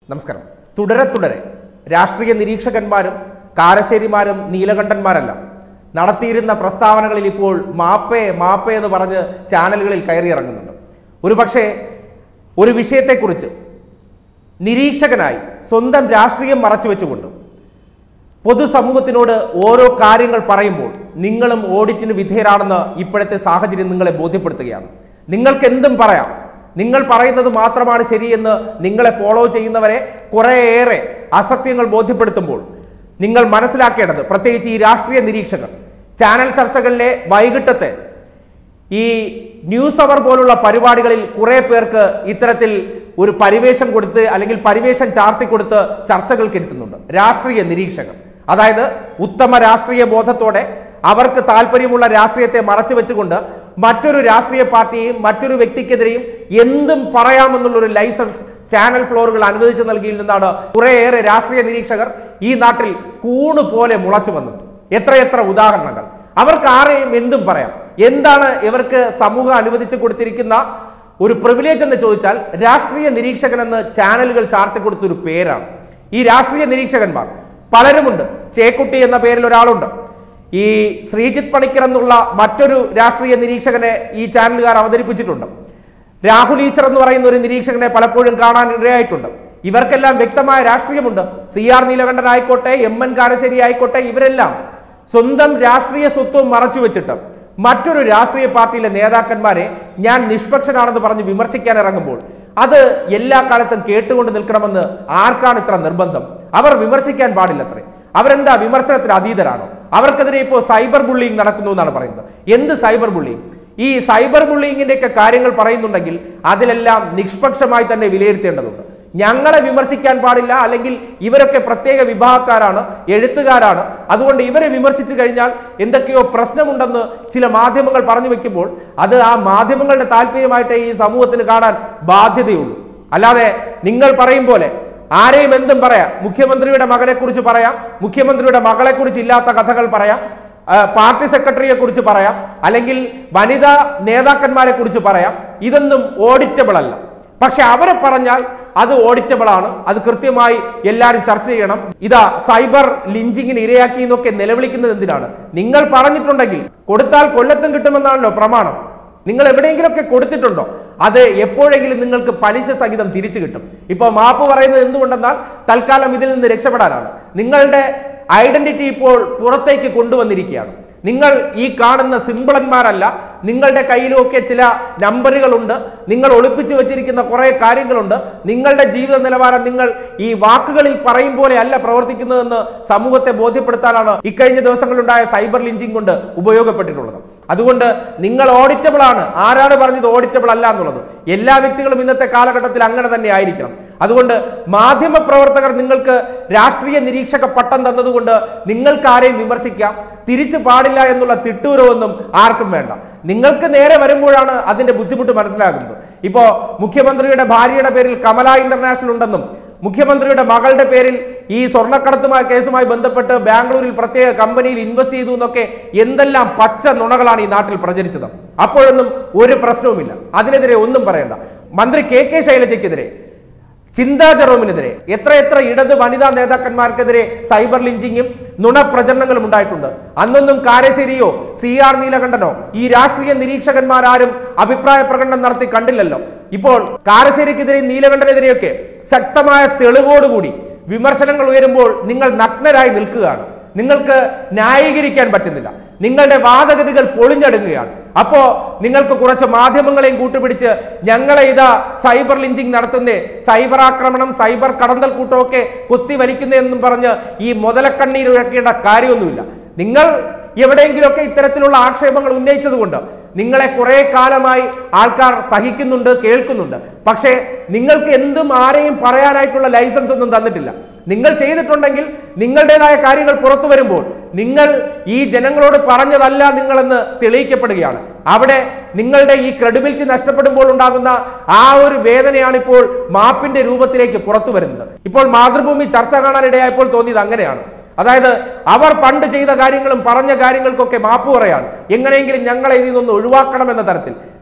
നമസ്കാരം തുടരെ തുടരെ രാഷ്ട്രീയ നിരീക്ഷകന്മാരും കാരശ്ശേരിമാരും നീലകണ്ഠന്മാരല്ല നടത്തിയിരുന്ന പ്രസ്താവനകളിൽ ഇപ്പോൾ മാപ്പേ മാപ്പേ എന്ന് പറഞ്ഞ് ചാനലുകളിൽ കയറിയിറങ്ങുന്നുണ്ട് ഒരുപക്ഷെ ഒരു വിഷയത്തെക്കുറിച്ച് നിരീക്ഷകനായി സ്വന്തം രാഷ്ട്രീയം മറച്ചു വെച്ചുകൊണ്ട് പൊതുസമൂഹത്തിനോട് ഓരോ കാര്യങ്ങൾ പറയുമ്പോൾ നിങ്ങളും ഓഡിറ്റിന് വിധേയരാണെന്ന് ഇപ്പോഴത്തെ സാഹചര്യം നിങ്ങളെ ബോധ്യപ്പെടുത്തുകയാണ് നിങ്ങൾക്ക് എന്തും പറയാം നിങ്ങൾ പറയുന്നത് മാത്രമാണ് ശരിയെന്ന് നിങ്ങളെ ഫോളോ ചെയ്യുന്നവരെ കുറേയേറെ അസത്യങ്ങൾ ബോധ്യപ്പെടുത്തുമ്പോൾ നിങ്ങൾ മനസ്സിലാക്കേണ്ടത് പ്രത്യേകിച്ച് ഈ രാഷ്ട്രീയ നിരീക്ഷകർ ചാനൽ ചർച്ചകളിലെ വൈകിട്ടത്തെ ഈ ന്യൂസ് അവർ പോലുള്ള പരിപാടികളിൽ കുറെ പേർക്ക് ഇത്തരത്തിൽ ഒരു പരിവേഷം കൊടുത്ത് അല്ലെങ്കിൽ പരിവേഷം ചാർത്തി കൊടുത്ത് ചർച്ചകൾക്ക് ഇരുത്തുന്നുണ്ട് രാഷ്ട്രീയ നിരീക്ഷകർ അതായത് ഉത്തമ രാഷ്ട്രീയ ബോധത്തോടെ അവർക്ക് താല്പര്യമുള്ള രാഷ്ട്രീയത്തെ മറച്ചു വെച്ചുകൊണ്ട് മറ്റൊരു രാഷ്ട്രീയ പാർട്ടിയെയും മറ്റൊരു വ്യക്തിക്കെതിരെയും എന്തും പറയാമെന്നുള്ള ഒരു ലൈസൻസ് ചാനൽ ഫ്ലോറുകൾ അനുവദിച്ചു നൽകിയിൽ നിന്നാണ് കുറേയേറെ രാഷ്ട്രീയ നിരീക്ഷകർ ഈ നാട്ടിൽ കൂണ് പോലെ മുളച്ചു വന്നത് എത്രയെത്ര ഉദാഹരണങ്ങൾ അവർക്ക് ആരെയും എന്തും പറയാം എന്താണ് ഇവർക്ക് സമൂഹം അനുവദിച്ചു കൊടുത്തിരിക്കുന്ന ഒരു പ്രിവിലേജ് എന്ന് ചോദിച്ചാൽ രാഷ്ട്രീയ നിരീക്ഷകൻ എന്ന് ചാനലുകൾ ചാർത്തി കൊടുത്തൊരു പേരാണ് ഈ രാഷ്ട്രീയ നിരീക്ഷകന്മാർ പലരുമുണ്ട് ചേക്കുട്ടി എന്ന പേരിൽ ഒരാളുണ്ട് ഈ ശ്രീജിത്ത് പണിക്കർ എന്നുള്ള മറ്റൊരു രാഷ്ട്രീയ നിരീക്ഷകനെ ഈ ചാനലുകാർ അവതരിപ്പിച്ചിട്ടുണ്ട് രാഹുൽ ഈശ്വർ എന്ന് പറയുന്ന ഒരു നിരീക്ഷകനെ പലപ്പോഴും കാണാൻ ഇടയായിട്ടുണ്ട് ഇവർക്കെല്ലാം വ്യക്തമായ രാഷ്ട്രീയമുണ്ട് സി ആർ നീലകണ്ഠൻ ആയിക്കോട്ടെ എം എൻ കാരശ്ശേരി ആയിക്കോട്ടെ ഇവരെല്ലാം സ്വന്തം രാഷ്ട്രീയ സ്വത്വം മറച്ചു വെച്ചിട്ട് മറ്റൊരു രാഷ്ട്രീയ പാർട്ടിയിലെ നേതാക്കന്മാരെ ഞാൻ നിഷ്പക്ഷനാണെന്ന് പറഞ്ഞ് വിമർശിക്കാൻ ഇറങ്ങുമ്പോൾ അത് എല്ലാ കാലത്തും കേട്ടുകൊണ്ട് നിൽക്കണമെന്ന് ആർക്കാണ് ഇത്ര നിർബന്ധം അവർ വിമർശിക്കാൻ പാടില്ലത്രേ അവരെന്താ വിമർശനത്തിന് അതീതരാണോ അവർക്കെതിരെ ഇപ്പോൾ സൈബർ ബുള്ളിങ് നടക്കുന്നു എന്നാണ് പറയുന്നത് എന്ത് സൈബർ ബുള്ളിങ് ഈ സൈബർ ബുള്ളിങ്ങിന്റെ ഒക്കെ കാര്യങ്ങൾ പറയുന്നുണ്ടെങ്കിൽ അതിലെല്ലാം നിഷ്പക്ഷമായി തന്നെ വിലയിരുത്തേണ്ടതുണ്ട് ഞങ്ങളെ വിമർശിക്കാൻ പാടില്ല അല്ലെങ്കിൽ ഇവരൊക്കെ പ്രത്യേക വിഭാഗക്കാരാണ് എഴുത്തുകാരാണ് അതുകൊണ്ട് ഇവരെ വിമർശിച്ചു കഴിഞ്ഞാൽ എന്തൊക്കെയോ പ്രശ്നമുണ്ടെന്ന് ചില മാധ്യമങ്ങൾ പറഞ്ഞു വെക്കുമ്പോൾ അത് ആ മാധ്യമങ്ങളുടെ താല്പര്യമായിട്ട് ഈ സമൂഹത്തിന് കാണാൻ ബാധ്യതയുള്ളൂ അല്ലാതെ നിങ്ങൾ പറയും പോലെ ആരെയും എന്തും പറയാം മുഖ്യമന്ത്രിയുടെ മകനെ കുറിച്ച് പറയാം മുഖ്യമന്ത്രിയുടെ മകളെ കുറിച്ച് ഇല്ലാത്ത കഥകൾ പറയാം ആ, പാർട്ടി സെക്രട്ടറിയെ കുറിച്ച് പറയാം അല്ലെങ്കിൽ വനിതാ നേതാക്കന്മാരെ കുറിച്ച് പറയാം ഇതൊന്നും ഓഡിറ്റബിൾ അല്ല പക്ഷെ അവരെ പറഞ്ഞാൽ അത് ഓഡിറ്റബിൾ ആണ് അത് കൃത്യമായി എല്ലാവരും ചർച്ച ചെയ്യണം ഇതാ സൈബർ ലിഞ്ചിങ്ങിന് ഇരയാക്കി എന്നൊക്കെ നിലവിളിക്കുന്നത് എന്തിനാണ് നിങ്ങൾ പറഞ്ഞിട്ടുണ്ടെങ്കിൽ കൊടുത്താൽ കൊല്ലത്തും കിട്ടുമെന്നാണല്ലോ പ്രമാണം നിങ്ങൾ എവിടെയെങ്കിലുമൊക്കെ കൊടുത്തിട്ടുണ്ടോ അത് എപ്പോഴെങ്കിലും നിങ്ങൾക്ക് പലിശ സഹിതം തിരിച്ചു കിട്ടും ഇപ്പോൾ മാപ്പ് പറയുന്നത് എന്തുകൊണ്ടെന്നാൽ തൽക്കാലം ഇതിൽ നിന്ന് രക്ഷപ്പെടാനാണ് നിങ്ങളുടെ ഐഡന്റിറ്റി ഇപ്പോൾ പുറത്തേക്ക് കൊണ്ടുവന്നിരിക്കുകയാണ് നിങ്ങൾ ഈ കാണുന്ന സിമ്പിളന്മാരല്ല നിങ്ങളുടെ കയ്യിലുമൊക്കെ ചില നമ്പറുകളുണ്ട് നിങ്ങൾ ഒളിപ്പിച്ചു വെച്ചിരിക്കുന്ന കുറേ കാര്യങ്ങളുണ്ട് നിങ്ങളുടെ ജീവിത നിലവാരം നിങ്ങൾ ഈ വാക്കുകളിൽ പറയും പോലെ അല്ല പ്രവർത്തിക്കുന്നതെന്ന് സമൂഹത്തെ ബോധ്യപ്പെടുത്താനാണ് ഇക്കഴിഞ്ഞ ദിവസങ്ങളിലുണ്ടായ സൈബർ ലിഞ്ചിങ് കൊണ്ട് ഉപയോഗപ്പെട്ടിട്ടുള്ളത് അതുകൊണ്ട് നിങ്ങൾ ഓഡിറ്റബിൾ ആണ് ആരാണ് പറഞ്ഞത് ഓഡിറ്റബിൾ അല്ല എന്നുള്ളത് എല്ലാ വ്യക്തികളും ഇന്നത്തെ കാലഘട്ടത്തിൽ അങ്ങനെ തന്നെ ആയിരിക്കണം അതുകൊണ്ട് മാധ്യമ പ്രവർത്തകർ നിങ്ങൾക്ക് രാഷ്ട്രീയ നിരീക്ഷക പട്ടം തന്നതുകൊണ്ട് നിങ്ങൾക്ക് ആരെയും വിമർശിക്കാം തിരിച്ചു പാടില്ല എന്നുള്ള തിട്ടൂരമൊന്നും ആർക്കും വേണ്ട നിങ്ങൾക്ക് നേരെ വരുമ്പോഴാണ് അതിന്റെ ബുദ്ധിമുട്ട് മനസ്സിലാകുന്നത് ഇപ്പോ മുഖ്യമന്ത്രിയുടെ ഭാര്യയുടെ പേരിൽ കമല ഇന്റർനാഷണൽ ഉണ്ടെന്നും മുഖ്യമന്ത്രിയുടെ മകളുടെ പേരിൽ ഈ സ്വർണ്ണക്കടത്തുമായ കേസുമായി ബന്ധപ്പെട്ട് ബാംഗ്ലൂരിൽ പ്രത്യേക കമ്പനിയിൽ ഇൻവെസ്റ്റ് ചെയ്തു എന്നൊക്കെ എന്തെല്ലാം പച്ച നുണകളാണ് ഈ നാട്ടിൽ പ്രചരിച്ചത് അപ്പോഴൊന്നും ഒരു പ്രശ്നവുമില്ല അതിനെതിരെ ഒന്നും പറയണ്ട മന്ത്രി കെ കെ ശൈലജയ്ക്കെതിരെ ചിന്താ ജെറോമിനെതിരെ എത്ര എത്ര ഇടത് വനിതാ നേതാക്കന്മാർക്കെതിരെ സൈബർ ലിഞ്ചിങ്ങും നുണപ്രചരണങ്ങളും ഉണ്ടായിട്ടുണ്ട് അന്നൊന്നും കാരശ്ശേരിയോ സി ആർ നീലകണ്ഠനോ ഈ രാഷ്ട്രീയ നിരീക്ഷകന്മാരാരും അഭിപ്രായ പ്രകടനം നടത്തി കണ്ടില്ലല്ലോ ഇപ്പോൾ കാരശ്ശേരിക്കെതിരെയും നീലകണ്ഠനെതിരെയൊക്കെ ശക്തമായ തെളിവോടുകൂടി വിമർശനങ്ങൾ ഉയരുമ്പോൾ നിങ്ങൾ നഗ്നരായി നിൽക്കുകയാണ് നിങ്ങൾക്ക് ന്യായീകരിക്കാൻ പറ്റുന്നില്ല നിങ്ങളുടെ വാദഗതികൾ പൊളിഞ്ഞടുങ്ങുകയാണ് അപ്പോ നിങ്ങൾക്ക് കുറച്ച് മാധ്യമങ്ങളെയും കൂട്ടുപിടിച്ച് ഞങ്ങളെ ഇതാ സൈബർ ലിഞ്ചിങ് നടത്തുന്നേ സൈബർ ആക്രമണം സൈബർ കടന്തൽ കൂട്ടമൊക്കെ കുത്തി വലിക്കുന്നതെന്നും പറഞ്ഞ് ഈ മുതലക്കണ്ണീർ ഇഴക്കേണ്ട കാര്യമൊന്നുമില്ല നിങ്ങൾ എവിടെയെങ്കിലുമൊക്കെ ഇത്തരത്തിലുള്ള ആക്ഷേപങ്ങൾ ഉന്നയിച്ചതുകൊണ്ട് നിങ്ങളെ കുറെ കാലമായി ആൾക്കാർ സഹിക്കുന്നുണ്ട് കേൾക്കുന്നുണ്ട് പക്ഷേ നിങ്ങൾക്ക് എന്തും ആരെയും പറയാനായിട്ടുള്ള ലൈസൻസ് ഒന്നും തന്നിട്ടില്ല നിങ്ങൾ ചെയ്തിട്ടുണ്ടെങ്കിൽ നിങ്ങളുടേതായ കാര്യങ്ങൾ പുറത്തു വരുമ്പോൾ നിങ്ങൾ ഈ ജനങ്ങളോട് പറഞ്ഞതല്ല നിങ്ങളെന്ന് തെളിയിക്കപ്പെടുകയാണ് അവിടെ നിങ്ങളുടെ ഈ ക്രെഡിബിലിറ്റി നഷ്ടപ്പെടുമ്പോൾ ഉണ്ടാകുന്ന ആ ഒരു വേദനയാണ് ഇപ്പോൾ മാപ്പിന്റെ രൂപത്തിലേക്ക് പുറത്തു വരുന്നത് ഇപ്പോൾ മാതൃഭൂമി ചർച്ച കാണാനിടയായപ്പോൾ തോന്നിയത് അങ്ങനെയാണ് അതായത് അവർ പണ്ട് ചെയ്ത കാര്യങ്ങളും പറഞ്ഞ കാര്യങ്ങൾക്കൊക്കെ മാപ്പ് പറയാണ് എങ്ങനെയെങ്കിലും ഞങ്ങളെ ഇതിൽ നിന്ന് ഒഴിവാക്കണം എന്ന തരത്തിൽ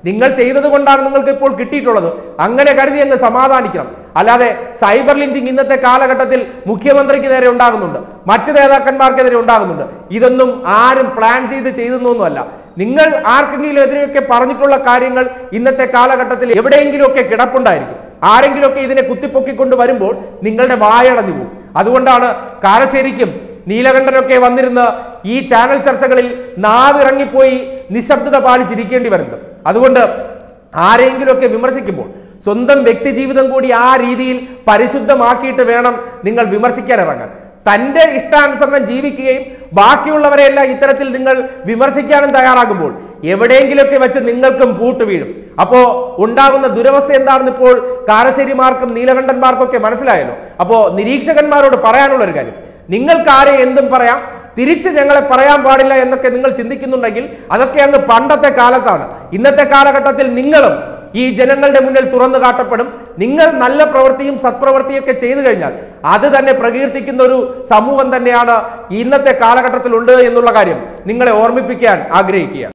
നിങ്ങൾ ചെയ്തത് കൊണ്ടാണ് നിങ്ങൾക്ക് ഇപ്പോൾ കിട്ടിയിട്ടുള്ളത് അങ്ങനെ കരുതി അങ്ങ് സമാധാനിക്കണം അല്ലാതെ സൈബർ ലിഞ്ചിങ് ഇന്നത്തെ കാലഘട്ടത്തിൽ മുഖ്യമന്ത്രിക്ക് നേരെ ഉണ്ടാകുന്നുണ്ട് മറ്റ് നേതാക്കന്മാർക്കെതിരെ ഉണ്ടാകുന്നുണ്ട് ഇതൊന്നും ആരും പ്ലാൻ ചെയ്ത് ചെയ്തെന്നൊന്നുമല്ല നിങ്ങൾ ആർക്കെങ്കിലും എതിരെയൊക്കെ പറഞ്ഞിട്ടുള്ള കാര്യങ്ങൾ ഇന്നത്തെ കാലഘട്ടത്തിൽ എവിടെയെങ്കിലുമൊക്കെ കിടപ്പുണ്ടായിരിക്കും ആരെങ്കിലുമൊക്കെ ഇതിനെ കുത്തിപ്പൊക്കിക്കൊണ്ട് വരുമ്പോൾ നിങ്ങളുടെ വായടഞ്ഞു പോകും അതുകൊണ്ടാണ് കാരശ്ശേരിക്കും നീലകണ്ഠനൊക്കെ വന്നിരുന്ന് ഈ ചാനൽ ചർച്ചകളിൽ നാവിറങ്ങിപ്പോയി നിശബ്ദത പാലിച്ചിരിക്കേണ്ടി വരുന്നത് അതുകൊണ്ട് ആരെങ്കിലുമൊക്കെ വിമർശിക്കുമ്പോൾ സ്വന്തം വ്യക്തി ജീവിതം കൂടി ആ രീതിയിൽ പരിശുദ്ധമാക്കിയിട്ട് വേണം നിങ്ങൾ വിമർശിക്കാൻ ഇറങ്ങാൻ തന്റെ ഇഷ്ടാനുസരണം ജീവിക്കുകയും ബാക്കിയുള്ളവരെയെല്ലാം ഇത്തരത്തിൽ നിങ്ങൾ വിമർശിക്കാനും തയ്യാറാകുമ്പോൾ എവിടെയെങ്കിലുമൊക്കെ വെച്ച് നിങ്ങൾക്കും പൂട്ട് വീഴും അപ്പോ ഉണ്ടാകുന്ന ദുരവസ്ഥ എന്താണെന്ന് ഇപ്പോൾ കാരശ്ശേരിമാർക്കും നീലകണ്ഠന്മാർക്കൊക്കെ മനസ്സിലായല്ലോ അപ്പോ നിരീക്ഷകന്മാരോട് പറയാനുള്ള ഒരു കാര്യം നിങ്ങൾക്ക് ആരെ എന്തും പറയാം തിരിച്ച് ഞങ്ങളെ പറയാൻ പാടില്ല എന്നൊക്കെ നിങ്ങൾ ചിന്തിക്കുന്നുണ്ടെങ്കിൽ അതൊക്കെ അങ്ങ് പണ്ടത്തെ കാലത്താണ് ഇന്നത്തെ കാലഘട്ടത്തിൽ നിങ്ങളും ഈ ജനങ്ങളുടെ മുന്നിൽ തുറന്നു കാട്ടപ്പെടും നിങ്ങൾ നല്ല പ്രവൃത്തിയും സത്പ്രവൃത്തിയൊക്കെ ചെയ്തു കഴിഞ്ഞാൽ അത് തന്നെ പ്രകീർത്തിക്കുന്ന ഒരു സമൂഹം തന്നെയാണ് ഇന്നത്തെ കാലഘട്ടത്തിൽ ഉണ്ട് എന്നുള്ള കാര്യം നിങ്ങളെ ഓർമ്മിപ്പിക്കാൻ ആഗ്രഹിക്കുകയാണ്